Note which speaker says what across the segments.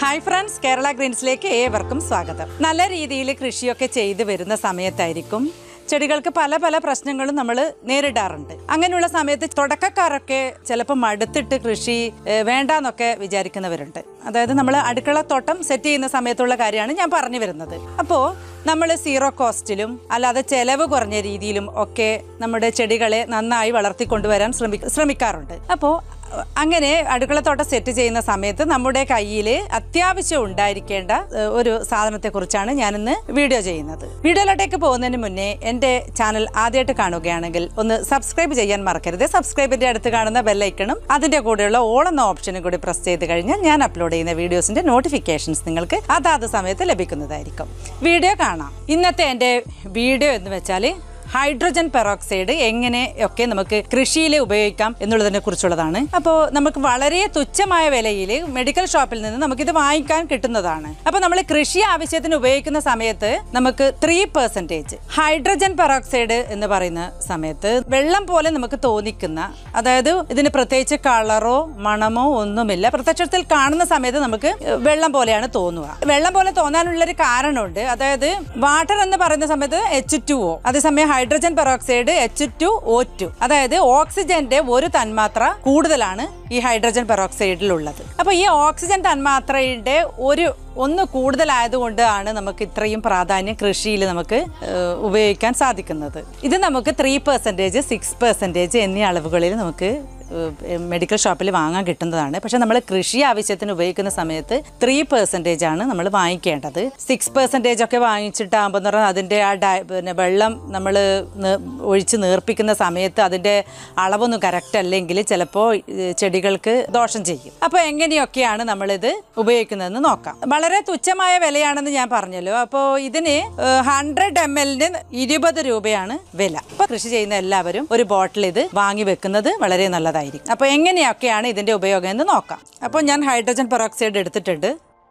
Speaker 1: hi friends Kerala ഗ്രീൻസിലേക്ക് ഏവർക്കും സ്വാഗതം നല്ല രീതിയിൽ കൃഷിയൊക്കെ ചെയ്തു വരുന്ന സമയത്തായിരിക്കും ചെടികൾക്ക് പല പല പ്രശ്നങ്ങളും നമ്മൾ നേരിടാറുണ്ട് അങ്ങനെയുള്ള സമയത്ത് തുടക്കക്കാരൊക്കെ ചിലപ്പോൾ മടുത്തിട്ട് കൃഷി ഏഹ്, വേണ്ടാന്നൊക്കെ വിചാരിക്കുന്നവരുണ്ട് അതായത് നമ്മൾ അടുക്കളത്തോട്ടം സെറ്റ് ചെയ്യുന്ന സമയത്തുള്ള കാര്യമാണ് ഞാൻ പറഞ്ഞു വരുന്നത് അപ്പോൾ നമ്മൾ സീറോ കോസ്റ്റിലും അല്ലാതെ ചെലവ് കുറഞ്ഞ രീതിയിലും ഒക്കെ നമ്മുടെ ചെടികളെ നന്നായി വളർത്തിക്കൊണ്ടുവരാൻ ശ്രമി ശ്രമിക്കാറുണ്ട് അപ്പോൾ അങ്ങനെ അടുക്കളത്തോട്ടം സെറ്റ് ചെയ്യുന്ന സമയത്ത് നമ്മുടെ കയ്യിൽ അത്യാവശ്യം ഉണ്ടായിരിക്കേണ്ട ഏഹ്, ഒരു സാധനത്തെക്കുറിച്ചാണ് ഞാനിന്ന് വീഡിയോ ചെയ്യുന്നത് വീഡിയോയിലോട്ടേക്ക് പോകുന്നതിന് മുന്നേ എൻ്റെ ചാനൽ ആദ്യമായിട്ട് കാണുകയാണെങ്കിൽ ഒന്ന് സബ്സ്ക്രൈബ് ചെയ്യാൻ മറക്കരുത് സബ്സ്ക്രൈബിൻ്റെ അടുത്ത് കാണുന്ന ബെല്ലൈക്കണും അതിൻ്റെ കൂടെയുള്ള ഓൾ എന്ന ഓപ്ഷനും കൂടി പ്രസ് ചെയ്ത് കഴിഞ്ഞാൽ ഞാൻ അപ്ലോഡ് ചെയ്യുന്ന വീഡിയോസിൻ്റെ നോട്ടിഫിക്കേഷൻസ് നിങ്ങൾക്ക് അതാത് സമയത്ത് ലഭിക്കുന്നതായിരിക്കും വീഡിയോ കാണാം ഇന്നത്തെ എൻ്റെ വീഡിയോ എന്ന് വെച്ചാൽ ഹൈഡ്രജൻ പെറോക്സൈഡ് എങ്ങനെയൊക്കെ നമുക്ക് കൃഷിയിൽ ഉപയോഗിക്കാം എന്നുള്ളതിനെ കുറിച്ചുള്ളതാണ് അപ്പോൾ നമുക്ക് വളരെ തുച്ഛമായ വിലയിൽ മെഡിക്കൽ ഷോപ്പിൽ നിന്ന് നമുക്കിത് വാങ്ങിക്കാൻ കിട്ടുന്നതാണ് അപ്പോൾ നമ്മൾ കൃഷി ആവശ്യത്തിന് ഉപയോഗിക്കുന്ന സമയത്ത് നമുക്ക് ത്രീ പെർസെൻറ്റേജ് ഹൈഡ്രജൻ പെറോക്സൈഡ് എന്ന് പറയുന്ന സമയത്ത് വെള്ളം പോലെ നമുക്ക് തോന്നിക്കുന്ന അതായത് ഇതിന് പ്രത്യേകിച്ച് കളറോ മണമോ ഒന്നുമില്ല പ്രത്യക്ഷത്തിൽ കാണുന്ന സമയത്ത് നമുക്ക് വെള്ളം പോലെയാണ് തോന്നുക വെള്ളം പോലെ തോന്നാനുള്ളൊരു കാരണമുണ്ട് അതായത് വാട്ടർ എന്ന് പറയുന്ന സമയത്ത് എച്ച് ടു ഒ അതേസമയം hydrogen peroxide H two O two അതായത് ഓക്സിജന്റെ ഒരു തന്മാത്ര കൂടുതലാണ് ഈ ഹൈഡ്രജൻ പെറോക്സൈഡിലുള്ളത് അപ്പൊ ഈ ഓക്സിജൻ തന്മാത്രയുടെ ഒരു ഒന്ന് കൂടുതലായതുകൊണ്ടാണ് നമുക്ക് ഇത്രയും പ്രാധാന്യം കൃഷിയിൽ നമുക്ക് ഏഹ്, ഉപയോഗിക്കാൻ സാധിക്കുന്നത് ഇത് നമുക്ക് ത്രീ പെർസെൻറ്റേജ് സിക്സ് പെർസെൻറ്റേജ് എന്നീ അളവുകളിൽ നമുക്ക് ഏഹ്, മെഡിക്കൽ ഷോപ്പിൽ വാങ്ങാൻ കിട്ടുന്നതാണ് പക്ഷെ നമ്മൾ കൃഷി ആവശ്യത്തിന് ഉപയോഗിക്കുന്ന സമയത്ത് ത്രീ പെർസെൻറ്റേജ് ആണ് നമ്മൾ വാങ്ങിക്കേണ്ടത് സിക്സ് പെർസെൻറ്റേജ് ഒക്കെ വാങ്ങിച്ചിട്ടാകുമ്പോൾ എന്ന് പറഞ്ഞാൽ അതിൻ്റെ ആ ഡയ പിന്നെ വെള്ളം നമ്മൾ ഒഴിച്ച് നീർപ്പിക്കുന്ന സമയത്ത് അതിൻ്റെ അളവൊന്നും കറക്റ്റ് അല്ലെങ്കിൽ ചിലപ്പോൾ ചെടികൾക്ക് ദോഷം ചെയ്യും അപ്പോൾ എങ്ങനെയൊക്കെയാണ് നമ്മളിത് ഉപയോഗിക്കുന്നതെന്ന് നോക്കാം വളരെ തുച്ഛമായ വിലയാണെന്ന് ഞാൻ പറഞ്ഞല്ലോ അപ്പോൾ ഇതിന് ഹൺഡ്രഡ് എം എല്ലിന് ഇരുപത് രൂപയാണ് വില അപ്പോൾ കൃഷി ചെയ്യുന്ന എല്ലാവരും ഒരു ബോട്ടിൽ ഇത് വാങ്ങി വെക്കുന്നത് വളരെ നല്ലതായിരിക്കും അപ്പോൾ എങ്ങനെയൊക്കെയാണ് ഇതിൻ്റെ ഉപയോഗം എന്ന് നോക്കാം അപ്പോൾ ഞാൻ ഹൈഡ്രജൻ പെറോക്സൈഡ് എടുത്തിട്ടുണ്ട്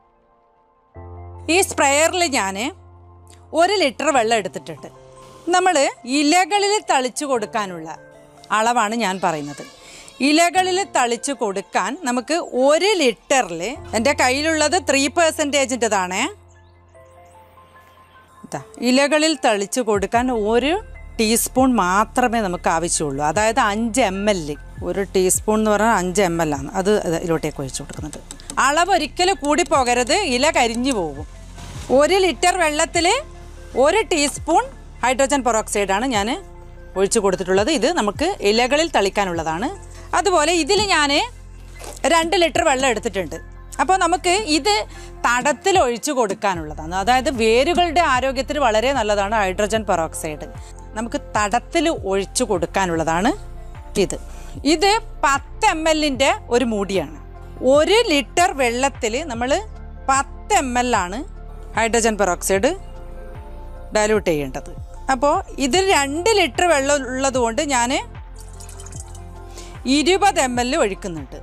Speaker 1: ഈ സ്പ്രെയറിൽ ഞാൻ ഒരു ലിറ്റർ വെള്ളം എടുത്തിട്ടുണ്ട് നമ്മൾ ഇലകളിൽ തളിച്ചു കൊടുക്കാനുള്ള അളവാണ് ഞാൻ പറയുന്നത് ഇലകളിൽ തളിച്ചു കൊടുക്കാൻ നമുക്ക് ഒരു ലിറ്ററിൽ എൻ്റെ കയ്യിലുള്ളത് ത്രീ പെർസെൻറ്റേജിൻ്റെതാണേ ഇതാ ഇലകളിൽ തളിച്ചു കൊടുക്കാൻ ഒരു ടീസ്പൂൺ മാത്രമേ നമുക്ക് ആവശ്യമുള്ളൂ അതായത് അഞ്ച് എം എൽ ഒരു ടീസ്പൂൺ എന്ന് പറഞ്ഞാൽ അഞ്ച് എം എൽ ആണ് അത് ഇത് ഇതിലോട്ടേക്ക് ഒഴിച്ചു കൊടുക്കുന്നത് അളവ് ഒരിക്കലും കൂടി പോകരുത് ഇല കരിഞ്ഞു പോകും ഒരു ലിറ്റർ വെള്ളത്തിൽ ഒരു ടീസ്പൂൺ ഹൈഡ്രജൻ പെറോക്സൈഡാണ് ഞാൻ ഒഴിച്ചു കൊടുത്തിട്ടുള്ളത് ഇത് നമുക്ക് ഇലകളിൽ തളിക്കാനുള്ളതാണ് അതുപോലെ ഇതിൽ ഞാൻ രണ്ട് ലിറ്റർ വെള്ളം എടുത്തിട്ടുണ്ട് അപ്പോൾ നമുക്ക് ഇത് തടത്തിൽ ഒഴിച്ചു കൊടുക്കാനുള്ളതാണ് അതായത് വേരുകളുടെ ആരോഗ്യത്തിന് വളരെ നല്ലതാണ് ഹൈഡ്രജൻ പെറോക്സൈഡ് നമുക്ക് തടത്തിൽ ഒഴിച്ചു കൊടുക്കാനുള്ളതാണ് ഇത് ഇത് പത്ത് എം എല്ലിൻ്റെ ഒരു മൂടിയാണ് ഒരു ലിറ്റർ വെള്ളത്തിൽ നമ്മൾ പത്ത് എം എൽ ആണ് ഹൈഡ്രജൻ പെറോക്സൈഡ് ഡയലൂട്ട് ചെയ്യേണ്ടത് അപ്പോൾ ഇതിൽ രണ്ട് ലിറ്റർ വെള്ളം ഉള്ളതുകൊണ്ട് ഞാൻ ഇരുപത് എം എൽ ഒഴിക്കുന്നുണ്ട്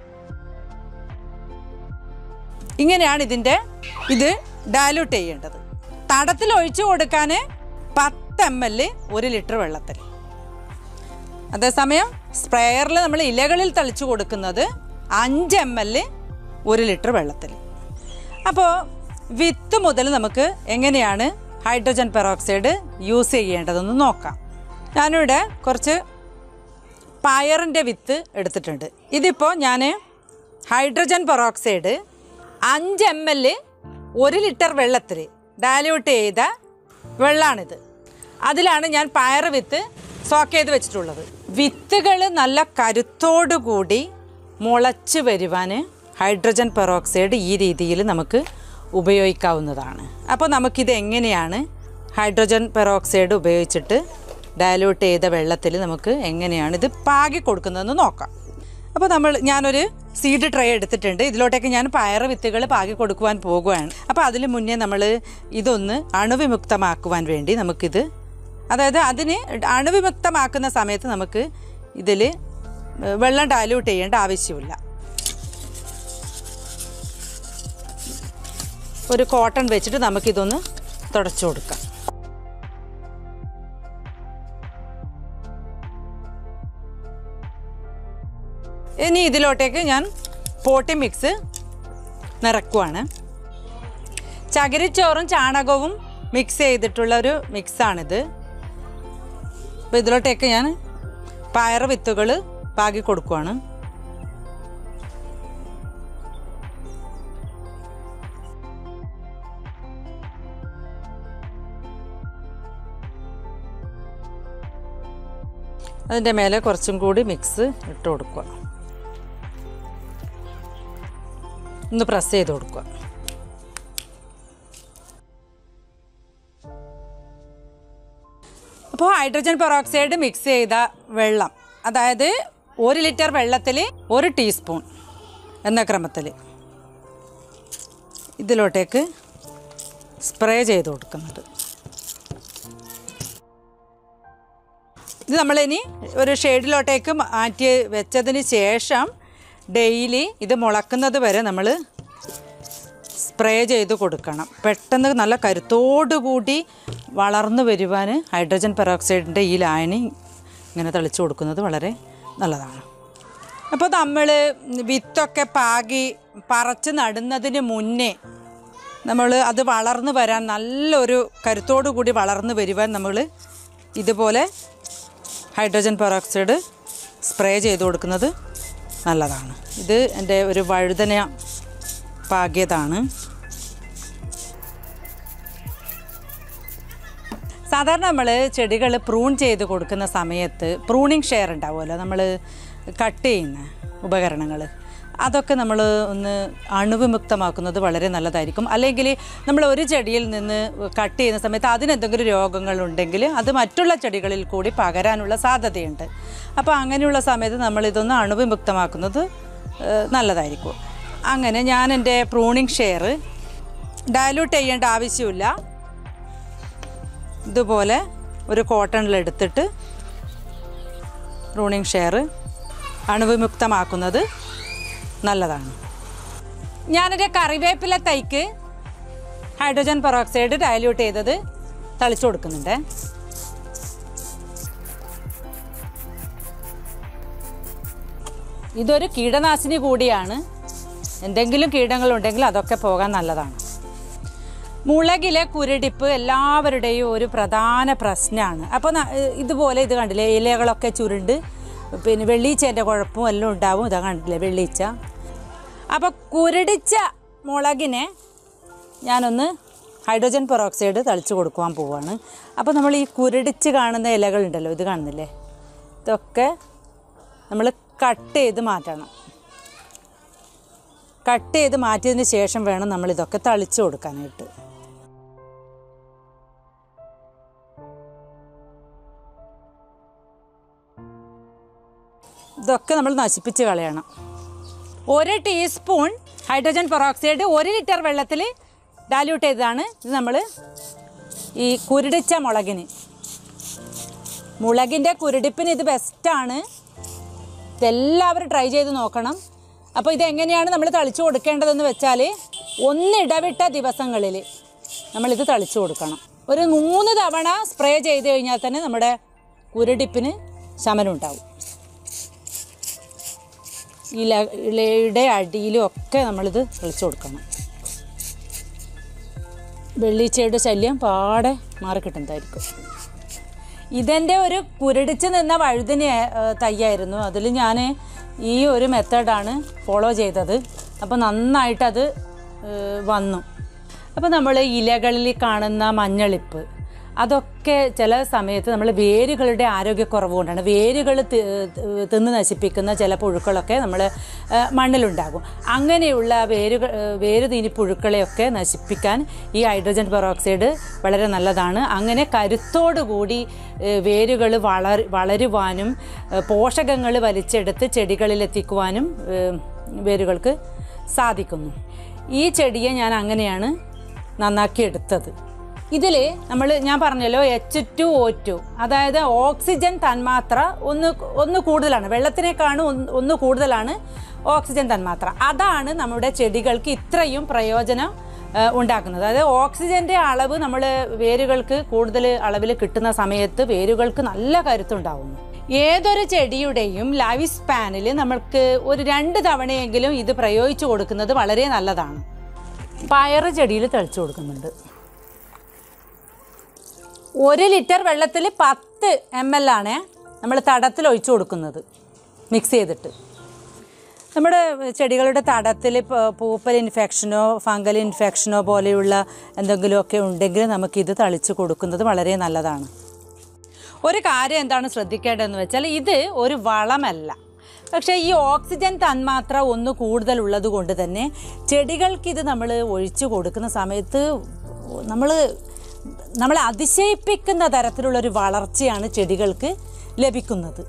Speaker 1: ഇങ്ങനെയാണ് ഇതിൻ്റെ ഇത് ഡയലൂട്ട് ചെയ്യേണ്ടത് തടത്തിൽ ഒഴിച്ചു കൊടുക്കാൻ പത്ത് എം എൽ ഒരു ലിറ്റർ വെള്ളത്തിൽ അതേസമയം സ്പ്രെയറിൽ നമ്മൾ ഇലകളിൽ തളിച്ചു കൊടുക്കുന്നത് അഞ്ച് എം എൽ ഒരു ലിറ്റർ വെള്ളത്തിൽ അപ്പോൾ വിത്ത് മുതൽ നമുക്ക് എങ്ങനെയാണ് ഹൈഡ്രജൻ പെറോക്സൈഡ് യൂസ് ചെയ്യേണ്ടതെന്ന് നോക്കാം ഞാനിവിടെ കുറച്ച് പയറിൻ്റെ വിത്ത് എടുത്തിട്ടുണ്ട് ഇതിപ്പോൾ ഞാൻ ഹൈഡ്രജൻ പെറോക്സൈഡ് അഞ്ച് എം എൽ ഒരു ലിറ്റർ വെള്ളത്തിൽ ഡയല്യൂട്ട് ചെയ്ത വെള്ളമാണിത് അതിലാണ് ഞാൻ പയർ വിത്ത് സോക്ക് ചെയ്ത് വെച്ചിട്ടുള്ളത് വിത്തുകൾ നല്ല കരുത്തോടുകൂടി മുളച്ച് വരുവാൻ ഹൈഡ്രജൻ പെറോക്സൈഡ് ഈ രീതിയിൽ നമുക്ക് ഉപയോഗിക്കാവുന്നതാണ് അപ്പോൾ നമുക്കിത് എങ്ങനെയാണ് ഹൈഡ്രജൻ പെറോക്സൈഡ് ഉപയോഗിച്ചിട്ട് ഡയലൂട്ട് ചെയ്ത വെള്ളത്തിൽ നമുക്ക് എങ്ങനെയാണ് ഇത് പാകി കൊടുക്കുന്നതെന്ന് നോക്കാം അപ്പോൾ നമ്മൾ ഞാനൊരു സീഡ് ട്രേ എടുത്തിട്ടുണ്ട് ഇതിലോട്ടേക്ക് ഞാൻ പയറ് വിത്തുകൾ പാകി കൊടുക്കുവാൻ പോകുകയാണ് അപ്പോൾ അതിന് മുന്നേ നമ്മൾ ഇതൊന്ന് അണുവിമുക്തമാക്കുവാൻ വേണ്ടി നമുക്കിത് അതായത് അതിന് അണുവിമുക്തമാക്കുന്ന സമയത്ത് നമുക്ക് ഇതിൽ വെള്ളം ഡയലൂട്ട് ചെയ്യേണ്ട ആവശ്യമില്ല ഒരു കോട്ടൺ വെച്ചിട്ട് നമുക്കിതൊന്ന് തുടച്ചു കൊടുക്കാം ഇനി ഇതിലോട്ടേക്ക് ഞാൻ പോട്ടി മിക്സ് നിറക്കുവാണ് ചകിരിച്ചോറും ചാണകവും മിക്സ് ചെയ്തിട്ടുള്ള ഒരു മിക്സാണിത് അപ്പോൾ ഇതിലോട്ടേക്ക് ഞാൻ പയറ് വിത്തുകൾ പാകി കൊടുക്കുവാണ് അതിൻ്റെ മേലെ കുറച്ചും കൂടി മിക്സ് ഇട്ട് കൊടുക്കുക ഒന്ന് പ്രസ് ചെയ്ത് കൊടുക്കുക അപ്പോൾ ഹൈഡ്രജൻ പെറോക്സൈഡ് മിക്സ് ചെയ്ത വെള്ളം അതായത് ഒരു ലിറ്റർ വെള്ളത്തിൽ ഒരു ടീസ്പൂൺ എന്ന ക്രമത്തിൽ ഇതിലോട്ടേക്ക് സ്പ്രേ ചെയ്ത് കൊടുക്കുന്നുണ്ട് ഇത് നമ്മളിനി ഒരു ഷെയ്ഡിലോട്ടേക്ക് മാറ്റി വെച്ചതിന് ശേഷം ഡെയിലി ഇത് മുളക്കുന്നത് വരെ നമ്മൾ സ്പ്രേ ചെയ്ത് കൊടുക്കണം പെട്ടെന്ന് നല്ല കരുത്തോടു കൂടി വളർന്നു വരുവാൻ ഹൈഡ്രജൻ പെറോക്സൈഡിൻ്റെ ഈ ലായനി ഇങ്ങനെ തളിച്ചു കൊടുക്കുന്നത് വളരെ നല്ലതാണ് അപ്പോൾ നമ്മൾ വിത്തൊക്കെ പാകി പറിച്ച് നടുന്നതിന് മുന്നേ നമ്മൾ അത് വളർന്നു വരാൻ നല്ലൊരു കരുത്തോടു കൂടി വളർന്നു വരുവാൻ നമ്മൾ ഇതുപോലെ ഹൈഡ്രജൻ പെറോക്സൈഡ് സ്പ്രേ ചെയ്ത് കൊടുക്കുന്നത് നല്ലതാണ് ഇത് എൻ്റെ ഒരു വഴുതന പാകിയതാണ് സാധാരണ നമ്മൾ ചെടികൾ പ്രൂൺ ചെയ്ത് കൊടുക്കുന്ന സമയത്ത് പ്രൂണിങ് ഷെയർ ഉണ്ടാവുമല്ലോ നമ്മൾ കട്ട് ചെയ്യുന്ന ഉപകരണങ്ങൾ അതൊക്കെ നമ്മൾ ഒന്ന് അണുവിമുക്തമാക്കുന്നത് വളരെ നല്ലതായിരിക്കും അല്ലെങ്കിൽ നമ്മൾ ഒരു ചെടിയിൽ നിന്ന് കട്ട് ചെയ്യുന്ന സമയത്ത് അതിനെന്തെങ്കിലും രോഗങ്ങളുണ്ടെങ്കിൽ അത് മറ്റുള്ള ചെടികളിൽ കൂടി പകരാനുള്ള സാധ്യതയുണ്ട് അപ്പോൾ അങ്ങനെയുള്ള സമയത്ത് നമ്മളിതൊന്ന് അണുവിമുക്തമാക്കുന്നത് ഏഹ്, നല്ലതായിരിക്കും അങ്ങനെ ഞാൻ എൻ്റെ പ്രൂണിങ് ഷെയർ ഡയലൂട്ട് ചെയ്യേണ്ട ആവശ്യമില്ല ഇതുപോലെ ഒരു കോട്ടണിലെടുത്തിട്ട് പ്രൂണിങ് ഷെയർ അണുവിമുക്തമാക്കുന്നത് നല്ലതാണ് ഞാനൊരു കറിവേപ്പില തൈക്ക് ഹൈഡ്രജൻ പെറോക്സൈഡ് ഡയല്യൂട്ട് ചെയ്തത് തളിച്ചു കൊടുക്കുന്നുണ്ട് ഇതൊരു കീടനാശിനി കൂടിയാണ് എന്തെങ്കിലും കീടങ്ങളുണ്ടെങ്കിൽ അതൊക്കെ പോകാൻ നല്ലതാണ് മുളകിലെ കുരുടിപ്പ് എല്ലാവരുടെയും ഒരു പ്രധാന പ്രശ്നമാണ് അപ്പോൾ ന- ഇതുപോലെ ഇത് കണ്ടില്ലേ ഇലകളൊക്കെ ചുരുണ്ട് പിന്നെ വെള്ളീച്ചേൻ്റെ കുഴപ്പവും എല്ലാം ഉണ്ടാവും ഇതാ കണ്ടില്ലേ വെള്ളീച്ച അപ്പോൾ കുരുടിച്ച മുളകിനെ ഞാനൊന്ന് ഹൈഡ്രജൻ പെറോക്സൈഡ് തളിച്ചു കൊടുക്കുവാൻ പോവുകയാണ് അപ്പോൾ നമ്മൾ ഈ കുരുടിച്ച് കാണുന്ന ഇലകളുണ്ടല്ലോ ഇത് കാണുന്നില്ലേ ഇതൊക്കെ നമ്മൾ കട്ട് ചെയ്ത് മാറ്റണം കട്ട് ചെയ്ത് മാറ്റിയതിന് ശേഷം വേണം നമ്മൾ ഇതൊക്കെ തളിച്ചു കൊടുക്കാനായിട്ട് ഇതൊക്കെ നമ്മൾ നശിപ്പിച്ച് കളയണം ഒരു ടീസ്പൂൺ ഹൈഡ്രജൻ പെറോക്സൈഡ് ഒരു ലിറ്റർ വെള്ളത്തിൽ ഡാല്യൂട്ട് ചെയ്തതാണ് ഇത് നമ്മൾ ഈ കുരുടിച്ച മുളകിന് മുളകിൻ്റെ കുരുടിപ്പിന് ഇത് ബെസ്റ്റാണ് ഇതെല്ലാവരും ട്രൈ ചെയ്ത് നോക്കണം അപ്പോൾ ഇതെങ്ങനെയാണ് നമ്മൾ തളിച്ചു കൊടുക്കേണ്ടതെന്ന് വെച്ചാൽ ഒന്നിടവിട്ട ദിവസങ്ങളിൽ നമ്മളിത് തളിച്ചു കൊടുക്കണം ഒരു മൂന്ന് തവണ സ്പ്രേ ചെയ്ത് കഴിഞ്ഞാൽ തന്നെ നമ്മുടെ കുരുടിപ്പിന് ശമനം ഉണ്ടാവും ഇല ഇലയുടെ അടിയിലും ഒക്കെ നമ്മളിത് തളിച്ചു കൊടുക്കണം വെള്ളീച്ചയുടെ ശല്യം പാടെ മാറിക്കിട്ടുന്നതായിരിക്കും ഇതെൻ്റെ ഒരു കുരുടിച്ച് നിന്ന വഴുതിന് തയ്യായിരുന്നു അതിൽ ഞാൻ ഈ ഒരു മെത്തേഡാണ് ഫോളോ ചെയ്തത് അപ്പോൾ നന്നായിട്ടത് ഏഹ്, വന്നു അപ്പോൾ നമ്മൾ ഇലകളിൽ കാണുന്ന മഞ്ഞളിപ്പ് അതൊക്കെ ചില സമയത്ത് നമ്മൾ വേരുകളുടെ ആരോഗ്യക്കുറവ് കൊണ്ടാണ് വേരുകൾ തി- ഏഹ് തിന്ന് നശിപ്പിക്കുന്ന ചില പുഴുക്കളൊക്കെ നമ്മൾ മണ്ണിലുണ്ടാകും അങ്ങനെയുള്ള വേരുകൾ ഏഹ് വേര് തീനി പുഴുക്കളെയൊക്കെ നശിപ്പിക്കാൻ ഈ ഹൈഡ്രജൻ പെറോക്സൈഡ് വളരെ നല്ലതാണ് അങ്ങനെ കരുത്തോടുകൂടി വേരുകൾ വളർ വളരുവാനും പോഷകങ്ങൾ വലിച്ചെടുത്ത് ചെടികളിൽ എത്തിക്കുവാനും ഏഹ് വേരുകൾക്ക് സാധിക്കുന്നു ഈ ചെടിയെ ഞാൻ അങ്ങനെയാണ് നന്നാക്കിയെടുത്തത് ഇതിൽ നമ്മൾ ഞാൻ പറഞ്ഞല്ലോ എച്ച് ടു ഒ ടു അതായത് ഓക്സിജൻ തന്മാത്ര ഒന്ന് ഒന്ന് കൂടുതലാണ് വെള്ളത്തിനേക്കാളും ഒന്ന് ഒന്ന് കൂടുതലാണ് ഓക്സിജൻ തന്മാത്ര അതാണ് നമ്മുടെ ചെടികൾക്ക് ഇത്രയും പ്രയോജനം ആ, ഉണ്ടാക്കുന്നത് അതായത് ഓക്സിജൻ്റെ അളവ് നമ്മൾ വേരുകൾക്ക് കൂടുതൽ അളവിൽ കിട്ടുന്ന സമയത്ത് വേരുകൾക്ക് നല്ല കരുത്തുണ്ടാവുന്നു ഏതൊരു ചെടിയുടെയും ലൈഫ് സ്പാനിൽ നമ്മൾക്ക് ഒരു രണ്ട് തവണയെങ്കിലും ഇത് പ്രയോഗിച്ചു കൊടുക്കുന്നത് വളരെ നല്ലതാണ് പയറ് ചെടിയിൽ തെളിച്ചു കൊടുക്കുന്നുണ്ട് ഒരു ലിറ്റർ വെള്ളത്തിൽ പത്ത് എം എൽ ആണ് നമ്മൾ തടത്തിൽ ഒഴിച്ചു കൊടുക്കുന്നത് മിക്സ് ചെയ്തിട്ട് നമ്മുടെ ചെടികളുടെ തടത്തിൽ പൂപ്പൽ ഇൻഫെക്ഷനോ ഫംഗൽ ഇൻഫെക്ഷനോ പോലെയുള്ള എന്തെങ്കിലുമൊക്കെ ഉണ്ടെങ്കിൽ നമുക്കിത് തളിച്ച് കൊടുക്കുന്നത് വളരെ നല്ലതാണ് ഒരു കാര്യം എന്താണ് ശ്രദ്ധിക്കേണ്ടതെന്ന് വെച്ചാൽ ഇത് ഒരു വളമല്ല പക്ഷേ ഈ ഓക്സിജൻ തന്മാത്ര ഒന്ന് കൂടുതലുള്ളത് കൊണ്ട് തന്നെ ചെടികൾക്ക് ഇത് നമ്മൾ ഒഴിച്ചു കൊടുക്കുന്ന സമയത്ത് നമ്മൾ നമ്മളെ അതിശയിപ്പിക്കുന്ന തരത്തിലുള്ളൊരു വളർച്ചയാണ് ചെടികൾക്ക് ലഭിക്കുന്നത്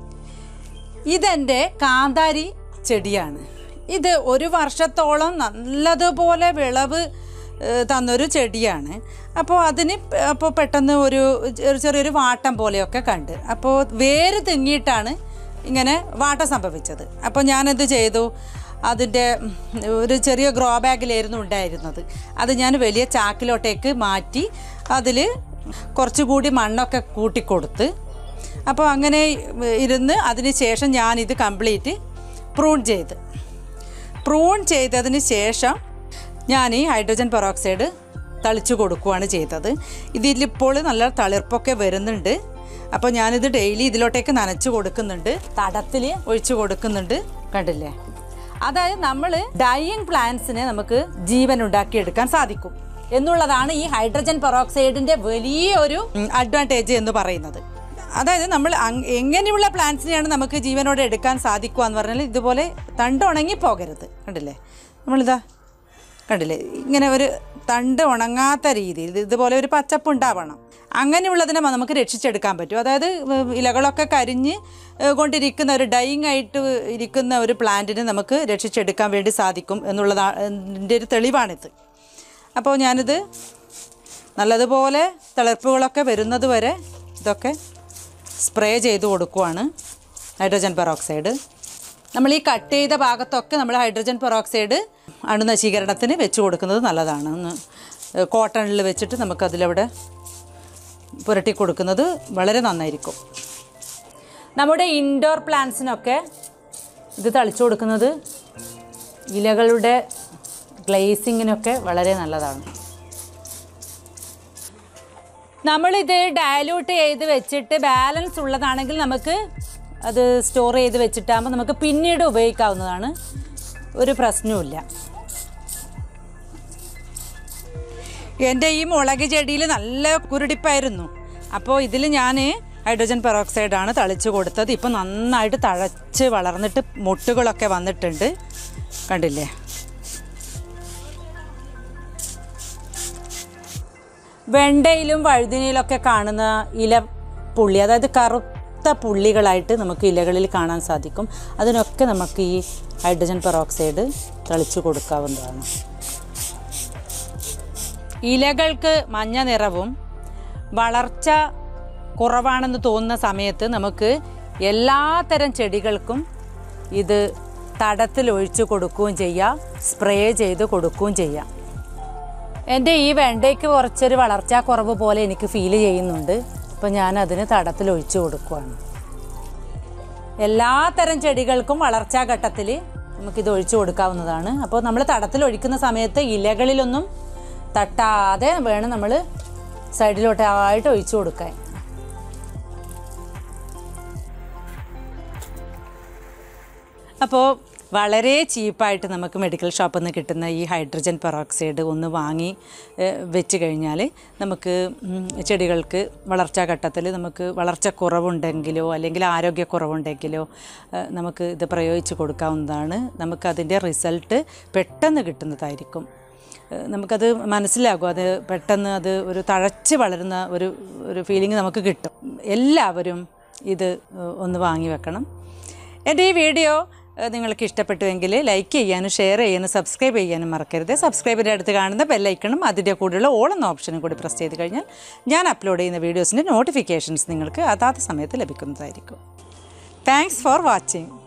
Speaker 1: ഇതെൻ്റെ കാന്താരി ചെടിയാണ് ഇത് ഒരു വർഷത്തോളം നല്ലതുപോലെ വിളവ് ഏഹ്, തന്നൊരു ചെടിയാണ് അപ്പോൾ അതിന് പ- അപ്പോൾ പെട്ടെന്ന് ഒരു ഒരു ചെറിയൊരു വാട്ടം പോലെയൊക്കെ കണ്ട് അപ്പോൾ വേര് തിങ്ങിയിട്ടാണ് ഇങ്ങനെ വാട്ടം സംഭവിച്ചത് അപ്പോൾ ഞാനെന്ത് ചെയ്തു അതിൻ്റെ ഉം, ഒരു ചെറിയ ഗ്രോ ബാഗിലായിരുന്നു ഉണ്ടായിരുന്നത് അത് ഞാൻ വലിയ ചാക്കിലോട്ടേക്ക് മാറ്റി അതിൽ കുറച്ചുകൂടി മണ്ണൊക്കെ കൂട്ടിക്കൊടുത്ത് അപ്പോൾ അങ്ങനെ ഇരുന്ന് അതിന് ശേഷം ഞാനിത് കംപ്ലീറ്റ് പ്രൂൺ ചെയ്ത് പ്രൂൺ ചെയ്തതിന് ശേഷം ഞാൻ ഈ ഹൈഡ്രജൻ പെറോക്സൈഡ് തളിച്ചു കൊടുക്കുകയാണ് ചെയ്തത് ഇതിലിപ്പോൾ നല്ല തളിർപ്പൊക്കെ വരുന്നുണ്ട് അപ്പോൾ ഞാനിത് ഡെയിലി ഇതിലോട്ടേക്ക് നനച്ചു കൊടുക്കുന്നുണ്ട് തടത്തിൽ ഒഴിച്ചു കൊടുക്കുന്നുണ്ട് കണ്ടില്ലേ അതായത് നമ്മൾ ഡൈയിങ് പ്ലാന്റ്സിനെ നമുക്ക് ജീവൻ ഉണ്ടാക്കിയെടുക്കാൻ സാധിക്കും എന്നുള്ളതാണ് ഈ ഹൈഡ്രജൻ പെറോക്സൈഡിന്റെ വലിയൊരു അഡ്വാൻറ്റേജ് എന്ന് പറയുന്നത് അതായത് നമ്മൾ അങ്- എങ്ങനെയുള്ള പ്ലാന്റ്സിനെയാണ് നമുക്ക് ജീവനോടെ എടുക്കാൻ സാധിക്കുക എന്ന് പറഞ്ഞാൽ ഇതുപോലെ തണ്ട് ഉണങ്ങി പോകരുത് കണ്ടില്ലേ നമ്മളിതാ കണ്ടില്ലേ ഇങ്ങനെ ഒരു തണ്ട് ഉണങ്ങാത്ത രീതിയിൽ ഇത് ഇതുപോലെ ഒരു പച്ചപ്പ് ഉണ്ടാവണം അങ്ങനെയുള്ളതിനെ മ- നമുക്ക് രക്ഷിച്ചെടുക്കാൻ പറ്റും അതായത് ഉം, ഇലകളൊക്കെ കരിഞ്ഞ് ഏഹ്, കൊണ്ടിരിക്കുന്ന ഒരു ഡൈയിങ് ആയിട്ട് ഇരിക്കുന്ന ഒരു പ്ലാന്റിനെ നമുക്ക് രക്ഷിച്ചെടുക്കാൻ വേണ്ടി സാധിക്കും എന്നുള്ളതിൻ്റെ ഒരു തെളിവാണിത് അപ്പോൾ ഞാനിത് നല്ലതുപോലെ തിളർപ്പുകളൊക്കെ വരുന്നത് വരെ ഇതൊക്കെ സ്പ്രേ ചെയ്ത് കൊടുക്കുവാണ് ഹൈഡ്രജൻ പെറോക്സൈഡ് നമ്മൾ ഈ കട്ട് ചെയ്ത ഭാഗത്തൊക്കെ നമ്മൾ ഹൈഡ്രജൻ പെറോക്സൈഡ് അണുനശീകരണത്തിന് വെച്ച് കൊടുക്കുന്നത് നല്ലതാണ് ഒന്ന് കോട്ടണിൽ വെച്ചിട്ട് നമുക്കതിലവിടെ പുരട്ടി കൊടുക്കുന്നത് വളരെ നന്നായിരിക്കും നമ്മുടെ ഇൻഡോർ പ്ലാന്റ്സിനൊക്കെ ഇത് തളിച്ചു കൊടുക്കുന്നത് ഇലകളുടെ ഗ്ലേസിങ്ങിനൊക്കെ വളരെ നല്ലതാണ് നമ്മളിത് ഡയലൂട്ട് ചെയ്ത് വെച്ചിട്ട് ബാലൻസ് ഉള്ളതാണെങ്കിൽ നമുക്ക് അത് സ്റ്റോർ ചെയ്ത് വെച്ചിട്ടാകുമ്പോൾ നമുക്ക് പിന്നീട് ഉപയോഗിക്കാവുന്നതാണ് ഒരു പ്രശ്നവുമില്ല എൻ്റെ ഈ മുളക് ചെടിയിൽ നല്ല കുരുടിപ്പായിരുന്നു അപ്പോൾ ഇതിൽ ഞാൻ ഹൈഡ്രജൻ പെറോക്സൈഡാണ് തളിച്ച് കൊടുത്തത് ഇപ്പോൾ നന്നായിട്ട് തഴച്ച് വളർന്നിട്ട് മുട്ടുകളൊക്കെ വന്നിട്ടുണ്ട് കണ്ടില്ലേ വെണ്ടയിലും വഴുതിനയിലൊക്കെ കാണുന്ന ഇല പുള്ളി അതായത് കറുത്ത പുള്ളികളായിട്ട് നമുക്ക് ഇലകളിൽ കാണാൻ സാധിക്കും അതിനൊക്കെ നമുക്ക് ഈ ഹൈഡ്രജൻ പെറോക്സൈഡ് തളിച്ചു കൊടുക്കാവുന്നതാണ് ഇലകൾക്ക് മഞ്ഞ നിറവും വളർച്ച കുറവാണെന്ന് തോന്നുന്ന സമയത്ത് നമുക്ക് എല്ലാത്തരം ചെടികൾക്കും ഇത് തടത്തിൽ ഒഴിച്ചു കൊടുക്കുകയും ചെയ്യാം സ്പ്രേ ചെയ്ത് കൊടുക്കുകയും ചെയ്യാം എൻ്റെ ഈ വെണ്ടയ്ക്ക് കുറച്ചൊരു വളർച്ചാ കുറവ് പോലെ എനിക്ക് ഫീൽ ചെയ്യുന്നുണ്ട് അപ്പോൾ ഞാൻ അതിന് തടത്തിൽ ഒഴിച്ചു കൊടുക്കുകയാണ് എല്ലാ തരം ചെടികൾക്കും വളർച്ചാ ഘട്ടത്തിൽ നമുക്കിത് ഒഴിച്ചു കൊടുക്കാവുന്നതാണ് അപ്പോൾ നമ്മൾ തടത്തിൽ ഒഴിക്കുന്ന സമയത്ത് ഇലകളിലൊന്നും തട്ടാതെ വേണം നമ്മൾ സൈഡിലോട്ടായിട്ട് ഒഴിച്ചു കൊടുക്കാൻ അപ്പോൾ വളരെ ചീപ്പായിട്ട് നമുക്ക് മെഡിക്കൽ ഷോപ്പിൽ നിന്ന് കിട്ടുന്ന ഈ ഹൈഡ്രജൻ പെറോക്സൈഡ് ഒന്ന് വാങ്ങി ഏഹ്, വെച്ച് കഴിഞ്ഞാൽ നമുക്ക് ഉം, ചെടികൾക്ക് വളർച്ചാ ഘട്ടത്തിൽ നമുക്ക് വളർച്ച കുറവുണ്ടെങ്കിലോ അല്ലെങ്കിൽ ആരോഗ്യക്കുറവുണ്ടെങ്കിലോ ഏഹ്, നമുക്ക് ഇത് പ്രയോഗിച്ച് കൊടുക്കാവുന്നതാണ് നമുക്കതിൻ്റെ റിസൾട്ട് പെട്ടെന്ന് കിട്ടുന്നതായിരിക്കും ഏഹ്, നമുക്കത് മനസ്സിലാകും അത് പെട്ടെന്ന് അത് ഒരു തഴച്ച് വളരുന്ന ഒരു ഒരു ഫീലിംഗ് നമുക്ക് കിട്ടും എല്ലാവരും ഇത് ഏഹ്, ഒന്ന് വാങ്ങി വെക്കണം എൻ്റെ ഈ വീഡിയോ ഏഹ്, നിങ്ങൾക്ക് ഇഷ്ടപ്പെട്ടുവെങ്കിൽ ലൈക്ക് ചെയ്യാനും ഷെയർ ചെയ്യാനും സബ്സ്ക്രൈബ് ചെയ്യാനും മറക്കരുത് സബ്സ്ക്രൈബിൻ്റെ അടുത്ത് കാണുന്ന ബെല്ലൈക്കണും അതിൻ്റെ കൂടെയുള്ള ഓൾ എന്ന ഓപ്ഷനും കൂടി പ്രസ് ചെയ്ത് കഴിഞ്ഞാൽ ഞാൻ അപ്ലോഡ് ചെയ്യുന്ന വീഡിയോസിൻ്റെ നോട്ടിഫിക്കേഷൻസ് നിങ്ങൾക്ക് അതാത് സമയത്ത് ലഭിക്കുന്നതായിരിക്കും താങ്ക്സ് ഫോർ വാച്ചിങ്